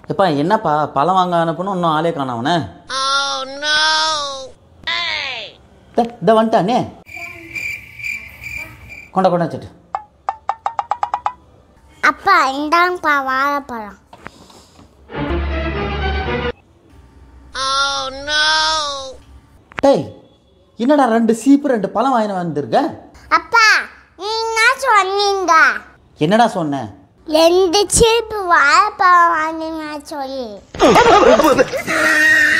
எப்பா என்னப்பா பழம் வாங்க அனுப்பணும் இன்னும் ஆளே காணவனே இந்த வந்துட்டானே கொண்ட கொண்ட வச்சுட்டு அப்பா இந்தாங்கப்பா வாழைப்பழம் டேய் என்னடா ரெண்டு சீப்பு ரெண்டு பழம் வாங்கின வந்திருக்க அப்பா நீங்க சொன்னீங்க என்னடா சொன்னேன் ரெண்டு சீப்பு வாழைப்பழம் வாங்கினா சொல்லி